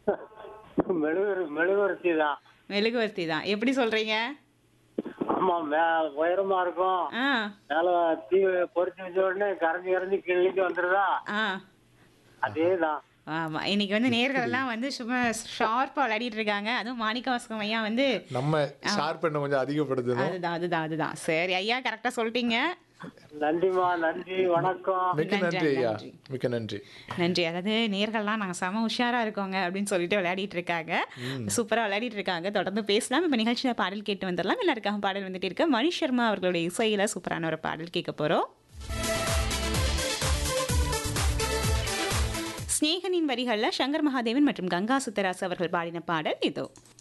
மெழுகு மெழுகுவர்த்தி தான் மெழுகுவர்த்தி தான் எப்படி சொல்றீங்க ஆமா மே உயரமா இருக்கும் ஆ மேல தீ பொறிச்சு வச்ச உடனே கரைஞ்சி கரைஞ்சி கிழிஞ்சு வந்துருதா ஆ அதேதான் ஆமா இன்னைக்கு வந்து நேர்கள் எல்லாம் வந்து சும்மா ஷார்ப்பா விளையாடிட்டு இருக்காங்க அதுவும் மாணிக்க வாசகம் ஐயா வந்து நம்ம ஷார்ப் பண்ண கொஞ்சம் அதிகப்படுத்தணும் அதுதான் அதுதான் அதுதான் சரி ஐயா கரெக்டா சொல்லிட்டீங்க நன்றிமா நன்றி வணக்கம் மிக்க நன்றி, நன்றி ஐயா நன்றி. மிக்க நன்றி நன்றி அதாவது நேர்கள்லாம் நாங்கள் செம உஷாரா இருக்கோங்க அப்படின்னு சொல்லிட்டு விளையாடிட்டு இருக்காங்க சூப்பரா விளையாடிட்டு இருக்காங்க தொடர்ந்து பேசலாம் இப்போ நிகழ்ச்சியில பாடல் கேட்டு வந்துடலாம் எல்லாருக்காக பாடல் வந்துட்டு இருக்கு மணி சர்மா அவர்களுடைய இசையில சூப்பரான ஒரு பாடல் கேட்க போறோம் ஸ்நேகனின் வரிகளில் சங்கர் மகாதேவன் மற்றும் கங்கா சுத்தராசு அவர்கள் பாடின பாடல் இதோ